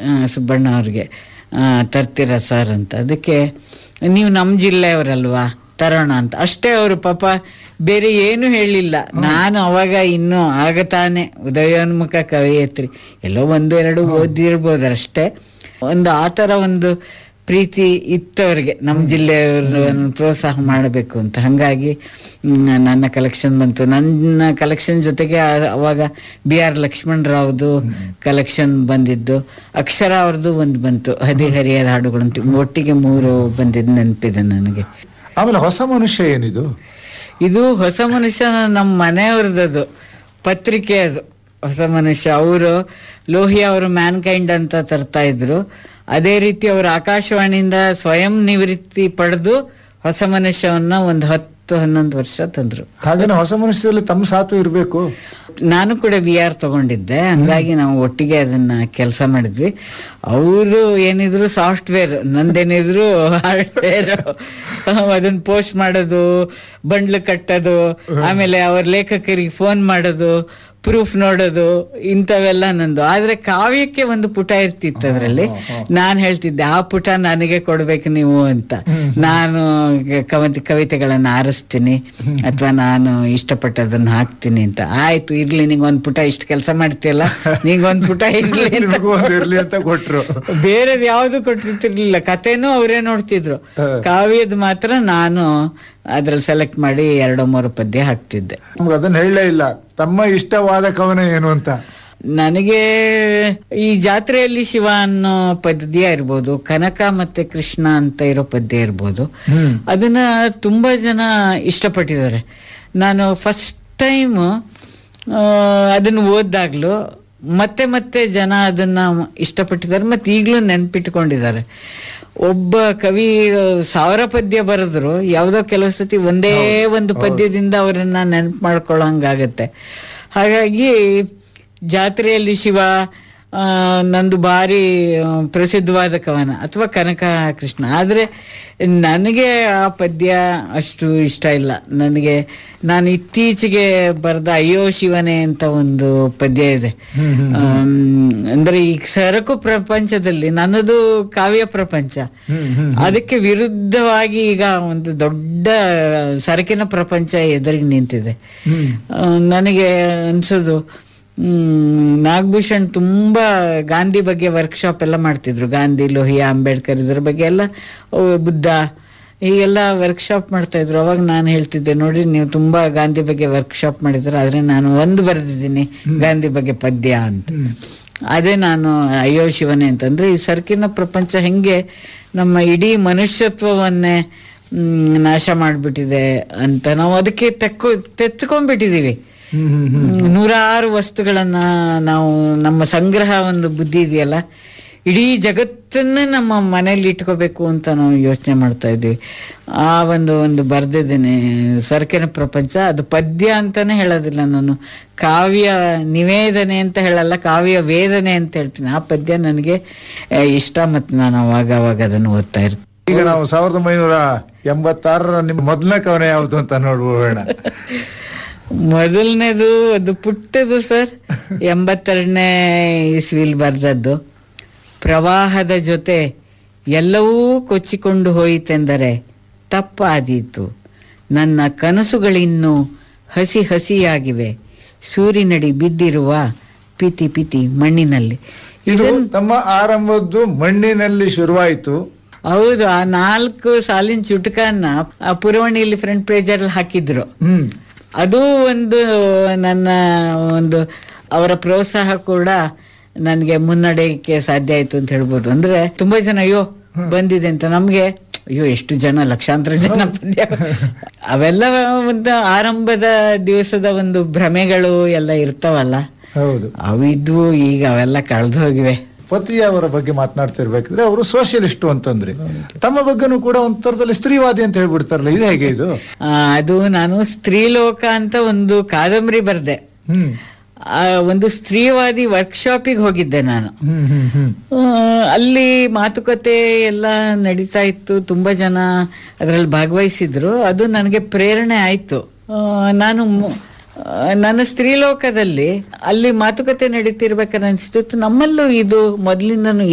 ಆ, ಸುಬ್ಬಣ್ಣ ಅವ್ರಿಗೆ ಆ, ತರ್ತೀರಾ ಸರ್ ಅಂತ ಅದಕ್ಕೆ ನೀವು ನಮ್ಮ ಜಿಲ್ಲೆಯವರಲ್ವಾ ತರೋಣ ಅಂತ ಅಷ್ಟೇ ಅವರು ಪಾಪ ಬೇರೆ ಏನು ಹೇಳಿಲ್ಲ ನಾನು ಅವಾಗ ಇನ್ನೂ ಆಗ ತಾನೆ ಉದಯೋನ್ಮುಖ ಕವಯಿತ್ರಿ ಎಲ್ಲೋ ಒಂದು ಎರಡು ಓದಿರ್ಬೋದು ಅಷ್ಟೇ ಒಂದು ಆ ಥರ ಒಂದು ಪ್ರೀತಿ ಇತ್ತವರಿಗೆ ನಮ್ಮ ಜಿಲ್ಲೆಯವ್ರನ್ನ ಪ್ರೋತ್ಸಾಹ ಮಾಡಬೇಕು ಅಂತ ಹಾಗಾಗಿ ಮ್, ನನ್ನ ಕಲೆಕ್ಷನ್ ಬಂತು ನನ್ನ ಕಲೆಕ್ಷನ್ ಜೊತೆಗೆ ಆ- ಅವಾಗ ಬಿ ಆರ್ ಲಕ್ಷ್ಮಣ್ ರಾವ್ದು ಕಲೆಕ್ಷನ್ ಬಂದಿದ್ದು ಅಕ್ಷರ ಅವ್ರದ್ದು ಒಂದು ಬಂತು ಹದಿಹರಿಯದ ಹಾಡುಗಳು ಅಂತ ಒಟ್ಟಿಗೆ ಮೂರು ಬಂದಿದ್ದು ನೆನಪಿದೆ ನನಗೆ ಆಮೇಲೆ ಹೊಸ ಮನುಷ್ಯ ಏನಿದು ಇದು ಹೊಸ ಮನುಷ್ಯ ನಮ್ಮ ಮನೆಯವ್ರದ್ದು ಪತ್ರಿಕೆ ಅದು ಹೊಸ ಮನುಷ್ಯ ಅವರು ಲೋಹಿ ಅವರು ಮ್ಯಾನ್ ಕೈಂಡ್ ಅಂತ ತರ್ತಾ ಇದ್ರು ಅದೇ ರೀತಿ ಅವರು ಆಕಾಶವಾಣಿಯಿಂದ ಸ್ವಯಂ ನಿವೃತ್ತಿ ಪಡೆದು ಹೊಸ ಮನುಷ್ಯವನ್ನ ಒಂದು ಹತ್ತು ಹನ್ನೊಂದು ವರ್ಷ ತಂದ್ರು ಹಾಗೇನೆ ಹೊಸ ಮನುಷ್ಯದಲ್ಲಿ ತಮ್ಮ ಸಾತು ಇರಬೇಕು ನಾನು ಕೂಡ ವಿ ಆರ್ ತಗೊಂಡಿದ್ದೆ ಹಂಗಾಗಿ ನಾವು ಒಟ್ಟಿಗೆ ಅದನ್ನ ಕೆಲಸ ಮಾಡಿದ್ವಿ ಅವರು ಏನಿದ್ರು ಸಾಫ್ಟ್ವೇರ್ ನಂದೇನಿದ್ರು ಹಾರ್ಡ್ವೇರ್ ಅದನ್ನ ಪೋಸ್ಟ್ ಮಾಡೋದು ಬಂಡ್ಲು ಕಟ್ಟೋದು ಆಮೇಲೆ ಅವ್ರ ಲೇಖಕರಿಗೆ ಫೋನ್ ಮಾಡೋದು ಪ್ರೂಫ್ ನೋಡೋದು ಇಂಥವೆಲ್ಲ ನಂದು ಆದ್ರೆ ಕಾವ್ಯಕ್ಕೆ ಒಂದು ಪುಟ ಇರ್ತಿತ್ತು ಅದರಲ್ಲಿ ನಾನ್ ಹೇಳ್ತಿದ್ದೆ ಆ ಪುಟ ನನಗೆ ಕೊಡ್ಬೇಕು ನೀವು ಅಂತ ನಾನು ಕವಿತೆ ಕವಿತೆಗಳನ್ನ ಆರಿಸ್ತೀನಿ ಅಥವಾ ನಾನು ಇಷ್ಟಪಟ್ಟದನ್ನ ಹಾಕ್ತೀನಿ ಅಂತ ಆಯ್ತು ಇರ್ಲಿ ನಿಂಗ್ ಒಂದ್ ಪುಟ ಇಷ್ಟು ಕೆಲಸ ಮಾಡ್ತೀಯಲ್ಲ ನಿಂಗ್ ಒಂದ್ ಪುಟ ಇರ್ಲಿ ಅಂತ ನಿಮಗೂ ಒಂದು ಇರ್ಲಿ ಅಂತ ಕೊಟ್ರು ಬೇರೆದ್ ಯಾವ್ದು ಕೊಟ್ಟಿರ್ತಿರ್ಲಿಲ್ಲ ಕಥೆನೂ ಅವರೇ ನೋಡ್ತಿದ್ರು ಕಾವ್ಯದ ಮಾತ್ರ ನಾನು ಅದ್ರಲ್ಲಿ ಸೆಲೆಕ್ಟ್ ಮಾಡಿ ಎರಡೋ ಮೂರು ಪದ್ಯ ಹಾಕ್ತಿದ್ದೆ ನಮ್ಗೆ ಅದನ್ನ ಹೇಳಲೇ ಇಲ್ಲ ತಮ್ಮ ಇಷ್ಟವಾದ ಕವನ ಏನು ಅಂತ ನನಗೆ ಈ ಜಾತ್ರೆಯಲ್ಲಿ ಶಿವ ಅನ್ನೋ ಪದ್ಯ ಇರ್ಬೋದು ಕನಕ ಮತ್ತೆ ಕೃಷ್ಣ ಅಂತ ಇರೋ ಪದ್ಯ ಇರ್ಬೋದು ಹ್ಮ್ ಅದನ್ನ ತುಂಬಾ ಜನ ಇಷ್ಟಪಟ್ಟಿದ್ದಾರೆ ನಾನು ಫಸ್ಟ್ ಟೈಮ್ ಅದನ್ನು ಓದ್ದಾಗ್ಲೂ ಮತ್ತೆ ಮತ್ತೆ ಜನ ಅದನ್ನ ಇಷ್ಟಪಟ್ಟಿದ್ದಾರೆ ಮತ್ತೆ ಈಗಲೂ ನೆನ್ಪಿಟ್ಕೊಂಡಿದ್ದಾರೆ ಒಬ್ಬ ಕವಿ ಸಾವಿರ ಪದ್ಯ ಬರೆದ್ರು ಯಾವ್ದೋ ಕೆಲವು ಸತಿ ಒಂದೇ ಒಂದು ಪದ್ಯದಿಂದ ಅವರನ್ನ ನೆನ್ಪು ಮಾಡ್ಕೊಳ್ಳೋಂಗಾಗತ್ತೆ ಹಾಗಾಗಿ ಜಾತ್ರೆಯಲ್ಲಿ ಶಿವ ಆ, ನಂದು ಭಾರಿ ಆ, ಪ್ರಸಿದ್ಧವಾದ ಕವನ ಅಥವಾ ಕನಕ ಕೃಷ್ಣ ಆದರೆ ನನಗೆ ಆ ಪದ್ಯ ಅಷ್ಟು ಇಷ್ಟ ಇಲ್ಲ ನನಗೆ ನಾನು ಇತ್ತೀಚೆಗೆ ಬರೆದ ಅಯ್ಯೋ ಶಿವನೇ ಅಂತ ಒಂದು ಪದ್ಯ ಇದೆ ಹ್ಮ್, ಹ್ಮ್, ಆಮ್, ಅಂದ್ರೆ ಈ ಸರಕು ಪ್ರಪಂಚದಲ್ಲಿ ನನ್ನದು ಕಾವ್ಯ ಪ್ರಪಂಚ ಹ್ಮ್ ಹ್ಮ್ ಅದಕ್ಕೆ ವಿರುದ್ಧವಾಗಿ ಈಗ ಒಂದು ದೊಡ್ಡ ಸರಕಿನ ಪ್ರಪಂಚ ಎದುರಿಗೆ ನಿಂತಿದೆ ಹ್ಮ್ ಆ, ನನಗೆ ಅನ್ಸೋದು ಹ್ಮ್, ನಾಗಭೂಷಣ್ ತುಂಬಾ ಗಾಂಧಿ ಬಗ್ಗೆ ವರ್ಕ್ಶಾಪ್ ಎಲ್ಲ ಮಾಡ್ತಿದ್ರು ಗಾಂಧಿ ಲೋಹಿಯಾ ಅಂಬೇಡ್ಕರ್ ಇದ್ರ ಬಗ್ಗೆ ಎಲ್ಲ ಓ, ಬುದ್ಧ ಹೀಗೆಲ್ಲ ವರ್ಕ್ಶಾಪ್ ಮಾಡ್ತಾ ಇದ್ರು ಅವಾಗ ನಾನು ಹೇಳ್ತಿದ್ದೆ ನೋಡಿ ನೀವು ತುಂಬಾ ಗಾಂಧಿ ಬಗ್ಗೆ ವರ್ಕ್ಶಾಪ್ ಮಾಡಿದ್ರು ಆದ್ರೆ ನಾನು ಒಂದು ಬರೆದಿದ್ದೀನಿ ಗಾಂಧಿ ಬಗ್ಗೆ ಪದ್ಯ ಅಂತ ಅದೇ ನಾನು ಅಯ್ಯೋ ಶಿವನೇ ಅಂತಂದ್ರೆ ಈ ಸರ್ಕಿನ ಪ್ರಪಂಚ ಹೆಂಗೆ ನಮ್ಮ ಇಡೀ ಮನುಷ್ಯತ್ವವನ್ನೇ ಮ್, ನಾಶ ಮಾಡ್ಬಿಟ್ಟಿದೆ ಅಂತ ನಾವು ಅದಕ್ಕೆ ತೆಕ್ಕು ತೆತ್ಕೊಂಡ್ಬಿಟ್ಟಿದೀವಿ ಹ್ಮ್ ಹ್ಮ್ ಹ್ಮ್ ಮ್, ನೂರಾರು ವಸ್ತುಗಳನ್ನ ನಾವು ನಮ್ಮ ಸಂಗ್ರಹ ಒಂದು ಬುದ್ಧಿ ಇದೆಯಲ್ಲ ಇಡೀ ಜಗತ್ತನ್ನೇ ನಮ್ಮ ಮನೇಲಿ ಇಟ್ಕೋಬೇಕು ಅಂತ ನಾವು ಯೋಚನೆ ಮಾಡ್ತಾ ಇದ್ದೀವಿ ಆ ಒಂದು ಒಂದು ಬರ್ದಿದ್ದೀನಿ ಸರಕಿನ ಪ್ರಪಂಚ ಅದು ಪದ್ಯ ಅಂತಾನೆ ಹೇಳೋದಿಲ್ಲ ನಾನು ಕಾವ್ಯ ನಿವೇದನೆ ಅಂತ ಹೇಳಲ್ಲ ಕಾವ್ಯ ವೇದನೆ ಅಂತ ಹೇಳ್ತೀನಿ ಆ ಪದ್ಯ ನನಗೆ ಆ, ಇಷ್ಟ ಮತ್ತು ನಾನು ಅವಾಗ ಅವಾಗ ಅದನ್ನು ಓದ್ತಾ ಇರ್ತೀನಿ ಈಗ ನಾವು ಸಾವಿರದ ಒಂಬೈನೂರ ಎಂಬತ್ತಾರರ ನಿಮ್ಮ ಮೊದಲನೇ ಕವನ ಯಾವುದು ಅಂತ ನೋಡ್ಬೋಣ ಮೊದಲನೇದು ಅದು ಪುಟ್ಟದು ಸರ್ ಎಂಬತ್ತೆರಡನೇ ಇಸ್ವಿಲ್ ಬರ್ದದ್ದು ಪ್ರವಾಹದ ಜೊತೆ ಎಲ್ಲವೂ ಕೊಚ್ಚಿಕೊಂಡು ಹೋಯಿತೆಂದರೆ ತಪ್ಪಾದೀತು ನನ್ನ ಕನಸುಗಳಿನ್ನೂ ಹಸಿ ಹಸಿಯಾಗಿವೆ ಸೂರಿನಡಿ ಬಿದ್ದಿರುವ ಪಿತಿ ಪಿತಿ ಮಣ್ಣಿನಲ್ಲಿ ಇದು ನಮ್ಮ ಆರಂಭದ್ದು ಮಣ್ಣಿನಲ್ಲಿ ಶುರುವಾಯಿತು ಹೌದು ಆ ನಾಲ್ಕು ಸಾಲಿನ ಚುಟಕನ್ನ ಆ ಪುರವಣಿಯಲ್ಲಿ ಫ್ರಂಟ್ ಪೇಜಲ್ಲಿ ಹಾಕಿದ್ರು ಹ್ಮ್ ಅದು ಒಂದು ನನ್ನ ಒಂದು ಅವರ ಪ್ರೋತ್ಸಾಹ ಕೂಡ ನನಗೆ ಮುನ್ನಡೆಯಕ್ಕೆ ಸಾಧ್ಯ ಆಯ್ತು ಅಂತ ಹೇಳ್ಬೋದು ಅಂದ್ರೆ ತುಂಬಾ ಜನ ಅಯ್ಯೋ ಬಂದಿದೆ ಅಂತ ನಮ್ಗೆ ಅಯ್ಯೋ ಎಷ್ಟು ಜನ ಲಕ್ಷಾಂತರ ಜನ ಪದ್ಯ ಅವೆಲ್ಲ ಒಂದು ಆರಂಭದ ದಿವಸದ ಒಂದು ಭ್ರಮೆಗಳು ಎಲ್ಲ ಇರ್ತಾವಲ್ಲ ಹೌದು ಅವಿದ್ವು ಈಗ ಅವೆಲ್ಲ ಕಳೆದು ಹೋಗಿವೆ ಪತ್ರಿಯ ಅವರ ಬಗ್ಗೆ ಮಾತನಾಡ್ತಿರ್ಬೇಕಿದ್ರೆ ಅವರು ಸೋಷಿಯಲಿಸ್ಟು ಅಂತಂದ್ರೆ ತಮ್ಮ ಬಗ್ಗೆನೂ ಕೂಡ ಒಂಥರದಲ್ಲಿ ಸ್ತ್ರೀವಾದಿ ಅಂತ ಹೇಳ್ಬಿಡ್ತಾರಲ್ಲ ಇದು ಹೇಗೆ ಇದು ಆ, ಅದು ನಾನು ಸ್ತ್ರೀಲೋಕ ಅಂತ ಒಂದು ಕಾದಂಬರಿ ಬರ್ದೆ ಹ್ಮ್ ಆ, ಒಂದು ಸ್ತ್ರೀವಾದಿ ವರ್ಕ್ಶಾಪಿಗೆ ಹೋಗಿದ್ದೆ ನಾನು ಹ್ಮ್ ಹ್ಮ್ ಹ್ಮ್ ಆ, ಅಲ್ಲಿ ಮಾತುಕತೆ ಎಲ್ಲ ನಡೀತಾ ಇತ್ತು ತುಂಬಾ ಜನ ಅದರಲ್ಲಿ ಭಾಗವಹಿಸಿದ್ರು ಅದು ನನಗೆ ಪ್ರೇರಣೆ ಆಯ್ತು ಆ, ನಾನು ಮು- ಆ, ನನ್ನ ಸ್ತ್ರೀಲೋಕದಲ್ಲಿ ಅಲ್ಲಿ ಮಾತುಕತೆ ನಡೀತಿರ್ಬೇಕಾದ್ರೆ ಅನಿಸ್ತಿತ್ತು ನಮ್ಮಲ್ಲೂ ಇದು ಮೊದಲಿಂದನೂ